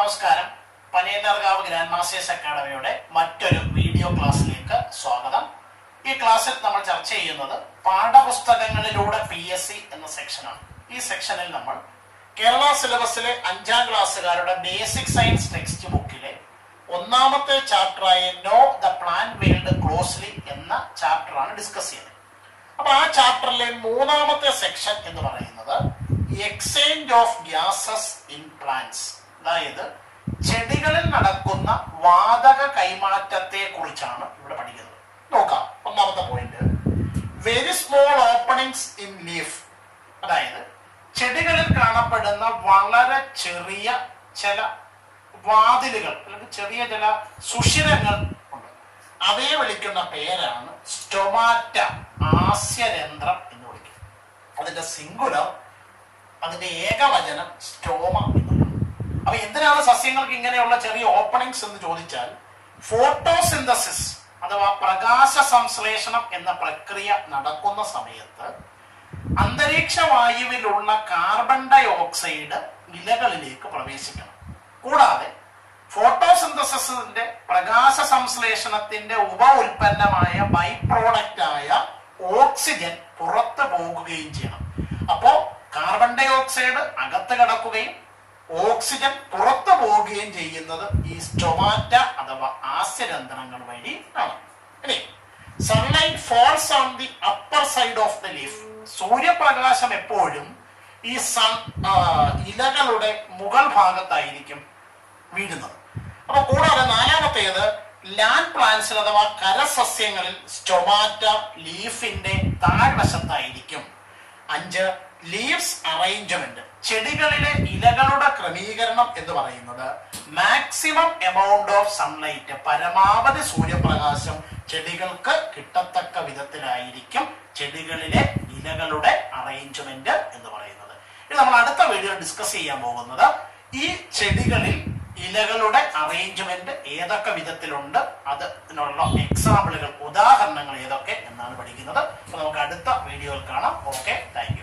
നമസ്കാരം പനയന്നർകാവ് grand masters അക്കാഡമിയുടെ മറ്റൊരു video ക്ലാസ്സിലേക്ക് സ്വാഗതം ഈ ക്ലാസ്സിൽ നമ്മൾ ചർച്ച ചെയ്യുന്നത് പാഠപുസ്തകങ്ങളിലൂടെ പി എസ് സി എന്ന സെക്ഷനാണ് ഈ സെക്ഷനിൽ നമ്മൾ കേരള സിലബസിലെ അഞ്ചാം ക്ലാസ്സുകാരുടെ ബേസിക് സയൻസ് ടെക്സ്റ്റ് ബുക്കിലെ ഒന്നാമത്തെ ചാപ്റ്ററായ know the plant world closely എന്ന ചാപ്റ്ററാണ് ഡിസ്കസ് ചെയ്യുന്നത് അപ്പൊ ആ ചാപ്റ്ററിലെ മൂന്നാമത്തെ സെക്ഷൻ എന്ന് പറയുന്നത് exchange of gases in plants അതായത് ചെടികളിൽ നടക്കുന്ന വാതക കൈമാറ്റത്തെ കുറിച്ചാണ് ഇവിടെ പഠിക്കുന്നത് നോക്കാം ഒന്നാമത്തെ point very small openings in leaf അതായത് ചെടികളിൽ കാണപ്പെടുന്ന വളരെ ചെറിയ ചില വാതിലുകൾ അല്ലെങ്കിൽ ചെറിയ ചില സുഷിരങ്ങൾ ഉണ്ട് അവയെ വിളിക്കുന്ന പേരാണ് സ്റ്റൊമാറ്റ ആസ്യരന്ധ്രം എന്ന് വിളിക്കും അതിന്റെ സിംഗുലർ അതിന്റെ ഏകവചനം സ്റ്റോമ എന്നാണ് അപ്പൊ എന്തിനാണ് സസ്യങ്ങൾക്ക് ഇങ്ങനെയുള്ള ചെറിയ ഓപ്പണിങ്സ് എന്ന് ചോദിച്ചാൽ ഫോട്ടോസിന്തസിസ് അഥവാ പ്രകാശ സംശ്ലേഷണം എന്ന പ്രക്രിയ നടക്കുന്ന സമയത്ത് അന്തരീക്ഷ വായുവിലുള്ള കാർബൺ ഡൈ ഓക്സൈഡ് ഇലകളിലേക്ക് പ്രവേശിക്കണം കൂടാതെ ഫോട്ടോസിന്തസിന്റെ പ്രകാശ സംശ്ലേഷണത്തിന്റെ ഉപ ഉൽപ്പന്നമായ ബൈ പ്രോഡക്റ്റ് ആയ ഓക്സിജൻ പുറത്തു പോകുകയും ചെയ്യണം അപ്പോ കാർബൺ ഡൈ ഓക്സൈഡ് അകത്ത് കിടക്കുകയും ഓക്സിജൻ പുറത്തു പോവുകയും ചെയ്യുന്നത് ഈ സ്റ്റൊമാറ്റ അഥവാ ആസ്യരന്ധ്രങ്ങൾ വഴി ആണ് ഇനി sunlight falls on the upper side of the leaf സൂര്യപ്രകാശം എപ്പോഴും ഈ സൺ ആ, ഇലകളുടെ മുകൾ ഭാഗത്തായിരിക്കും വീഴുന്നത് അപ്പൊ കൂടാതെ നാലാമത്തേത് ലാൻഡ് പ്ലാന്റ്സിൽ അഥവാ കരസസ്യങ്ങളിൽ സ്റ്റൊമാറ്റ ലീഫിന്റെ താഴ്വശത്തായിരിക്കും അഞ്ച് ലീവ്സ് അറേഞ്ച്മെന്റ് ചെടികളിലെ ഇലകളുടെ ക്രമീകരണം എന്ന് പറയുന്നത് മാക്സിമം എമൗണ്ട് ഓഫ് സൺലൈറ്റ് പരമാവധി സൂര്യപ്രകാശം ചെടികൾക്ക് കിട്ടത്തക്ക വിധത്തിലായിരിക്കും ചെടികളിലെ ഇലകളുടെ അറേഞ്ച്മെന്റ് എന്ന് പറയുന്നത് ഇത് നമ്മൾ അടുത്ത വീഡിയോ ഡിസ്കസ് ചെയ്യാൻ പോകുന്നത് ഈ ചെടികളിൽ ഇലകളുടെ അറേഞ്ച്മെന്റ് ഏതൊക്കെ വിധത്തിലുണ്ട് അതിനുള്ള എക്സാമ്പിളുകൾ ഉദാഹരണങ്ങൾ ഏതൊക്കെ എന്നാണ് പഠിക്കുന്നത് അപ്പൊ നമുക്ക് അടുത്ത വീഡിയോയിൽ കാണാം ഓക്കെ താങ്ക്